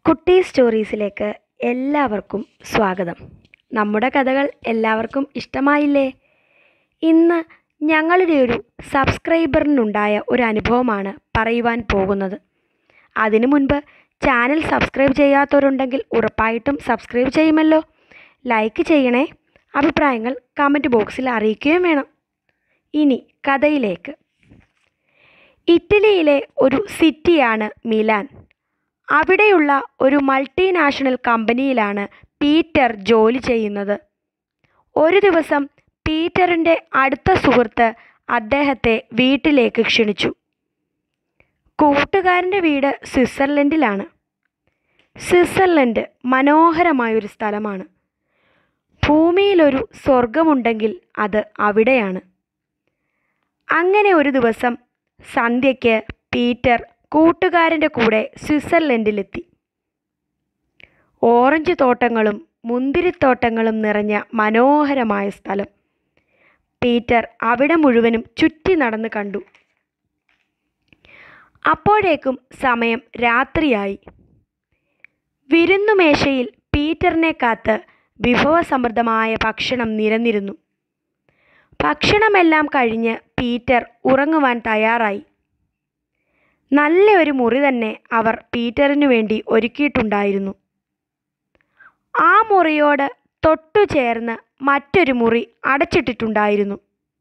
കുട്ടി സ്റ്റോറീസിലേക്ക് എല്ലാവർക്കും സ്വാഗതം നമ്മുടെ കഥകൾ എല്ലാവർക്കും ഇഷ്ടമായില്ലേ ഇന്ന് ഞങ്ങളുടെ ഒരു സബ്സ്ക്രൈബറിനുണ്ടായ ഒരു അനുഭവമാണ് പറയുവാൻ പോകുന്നത് അതിനു മുൻപ് ചാനൽ സബ്സ്ക്രൈബ് ചെയ്യാത്തവരുണ്ടെങ്കിൽ ഉറപ്പായിട്ടും സബ്സ്ക്രൈബ് ചെയ്യുമല്ലോ ലൈക്ക് ചെയ്യണേ അഭിപ്രായങ്ങൾ കമൻറ്റ് ബോക്സിൽ അറിയിക്കുകയും വേണം ഇനി കഥയിലേക്ക് ഇറ്റലിയിലെ ഒരു സിറ്റിയാണ് മിലാൻ അവിടെയുള്ള ഒരു മൾട്ടിനാഷണൽ കമ്പനിയിലാണ് പീറ്റർ ജോലി ചെയ്യുന്നത് ഒരു ദിവസം പീറ്ററിൻ്റെ അടുത്ത സുഹൃത്ത് അദ്ദേഹത്തെ വീട്ടിലേക്ക് ക്ഷണിച്ചു കൂട്ടുകാരൻ്റെ വീട് സ്വിറ്റ്സർലൻഡിലാണ് സ്വിറ്റ്സർലൻഡ് മനോഹരമായൊരു സ്ഥലമാണ് ഭൂമിയിലൊരു സ്വർഗമുണ്ടെങ്കിൽ അത് അവിടെയാണ് അങ്ങനെ ഒരു ദിവസം സന്ധ്യയ്ക്ക് പീറ്റർ കൂട്ടുകാരൻ്റെ കൂടെ സ്വിറ്റ്സർലൻഡിലെത്തി ഓറഞ്ച് തോട്ടങ്ങളും മുന്തിരിത്തോട്ടങ്ങളും നിറഞ്ഞ മനോഹരമായ സ്ഥലം പീറ്റർ അവിടെ മുഴുവനും ചുറ്റി നടന്ന് കണ്ടു അപ്പോഴേക്കും സമയം രാത്രിയായി വിരുന്നുമേശയിൽ പീറ്ററിനെ കാത്ത് വിഭവസമൃദ്ധമായ ഭക്ഷണം നിരന്നിരുന്നു ഭക്ഷണമെല്ലാം കഴിഞ്ഞ് പീറ്റർ ഉറങ്ങുവാൻ തയ്യാറായി നല്ല ഒരു മുറി തന്നെ അവർ പീറ്ററിനു വേണ്ടി ഒരുക്കിയിട്ടുണ്ടായിരുന്നു ആ മുറിയോട് തൊട്ടു ചേർന്ന് മറ്റൊരു മുറി അടച്ചിട്ടിട്ടുണ്ടായിരുന്നു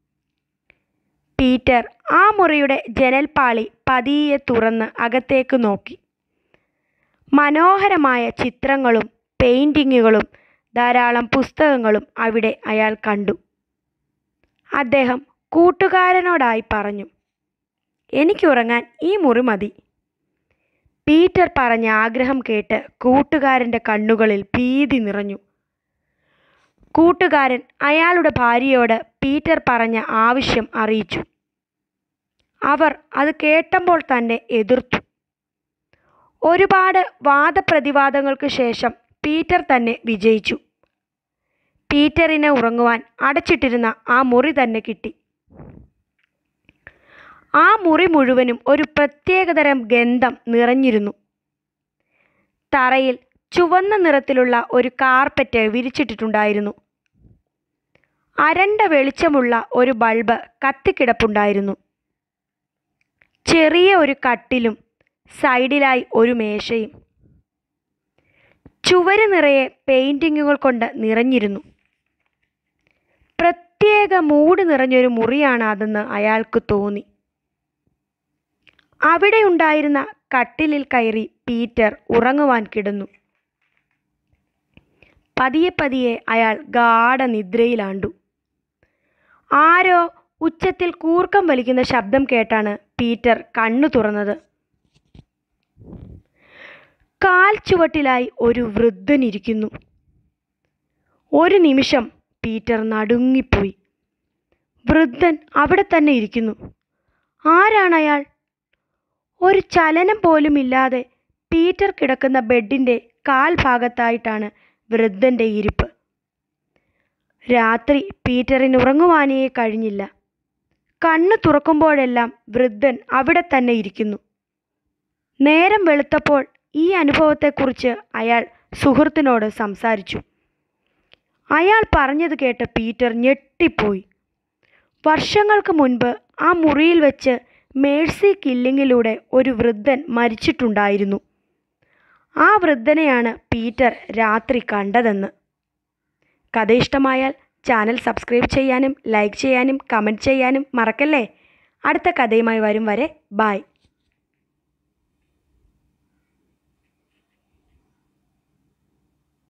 പീറ്റർ ആ മുറിയുടെ ജനൽപ്പാളി പതിയെ തുറന്ന് അകത്തേക്ക് നോക്കി മനോഹരമായ ചിത്രങ്ങളും പെയിൻറ്റിങ്ങുകളും ധാരാളം പുസ്തകങ്ങളും അവിടെ അയാൾ കണ്ടു അദ്ദേഹം കൂട്ടുകാരനോടായി പറഞ്ഞു എനിക്കുറങ്ങാൻ ഈ മുറി മതി പീറ്റർ പറഞ്ഞ ആഗ്രഹം കേട്ട് കൂട്ടുകാരൻ്റെ കണ്ണുകളിൽ ഭീതി നിറഞ്ഞു കൂട്ടുകാരൻ അയാളുടെ ഭാര്യയോട് പീറ്റർ പറഞ്ഞ ആവശ്യം അറിയിച്ചു അവർ അത് കേട്ടപ്പോൾ തന്നെ എതിർത്തു ഒരുപാട് വാദപ്രതിവാദങ്ങൾക്ക് ശേഷം പീറ്റർ തന്നെ വിജയിച്ചു പീറ്ററിനെ ഉറങ്ങുവാൻ അടച്ചിട്ടിരുന്ന ആ മുറി തന്നെ കിട്ടി ആ മുറി മുഴുവനും ഒരു പ്രത്യേകതരം ഗന്ധം നിറഞ്ഞിരുന്നു തറയിൽ ചുവന്ന നിറത്തിലുള്ള ഒരു കാർപ്പറ്റ് വിരിച്ചിട്ടിട്ടുണ്ടായിരുന്നു അരണ്ട വെളിച്ചമുള്ള ഒരു ബൾബ് കത്തിക്കിടപ്പുണ്ടായിരുന്നു ചെറിയ ഒരു കട്ടിലും സൈഡിലായി ഒരു മേശയും ചുവര് നിറയെ പെയിൻറ്റിങ്ങുകൾ കൊണ്ട് നിറഞ്ഞിരുന്നു പ്രത്യേക മൂട് നിറഞ്ഞൊരു മുറിയാണ് അതെന്ന് അയാൾക്ക് തോന്നി അവിടെ ഉണ്ടായിരുന്ന കട്ടിലിൽ കയറി പീറ്റർ ഉറങ്ങുവാൻ കിടന്നു പതിയെ പതിയെ അയാൾ ഗാഠനിദ്രയിലാണ്ടു ആരോ ഉച്ചത്തിൽ കൂർക്കം വലിക്കുന്ന ശബ്ദം കേട്ടാണ് പീറ്റർ കണ്ണു തുറന്നത് കാൽ ചുവട്ടിലായി ഒരു വൃദ്ധനിരിക്കുന്നു ഒരു നിമിഷം പീറ്റർ നടുങ്ങിപ്പോയി വൃദ്ധൻ അവിടെ തന്നെ ഇരിക്കുന്നു ആരാണ് അയാൾ ഒരു ചലനം പോലും ഇല്ലാതെ പീറ്റർ കിടക്കുന്ന ബെഡിൻ്റെ കാൽ ഭാഗത്തായിട്ടാണ് വൃദ്ധൻ്റെ ഇരിപ്പ് രാത്രി പീറ്ററിന് ഉറങ്ങുവാനേ കഴിഞ്ഞില്ല കണ്ണ് തുറക്കുമ്പോഴെല്ലാം വൃദ്ധൻ അവിടെ തന്നെ ഇരിക്കുന്നു നേരം വെളുത്തപ്പോൾ ഈ അനുഭവത്തെക്കുറിച്ച് അയാൾ സുഹൃത്തിനോട് സംസാരിച്ചു അയാൾ പറഞ്ഞത് കേട്ട് പീറ്റർ ഞെട്ടിപ്പോയി വർഷങ്ങൾക്ക് മുൻപ് ആ മുറിയിൽ വെച്ച് മേഴ്സി കില്ലിങ്ങിലൂടെ ഒരു വൃദ്ധൻ മരിച്ചിട്ടുണ്ടായിരുന്നു ആ വൃദ്ധനെയാണ് പീറ്റർ രാത്രി കണ്ടതെന്ന് കഥ ഇഷ്ടമായാൽ ചാനൽ സബ്സ്ക്രൈബ് ചെയ്യാനും ലൈക്ക് ചെയ്യാനും കമൻറ്റ് ചെയ്യാനും മറക്കല്ലേ അടുത്ത കഥയുമായി വരും വരെ ബായ്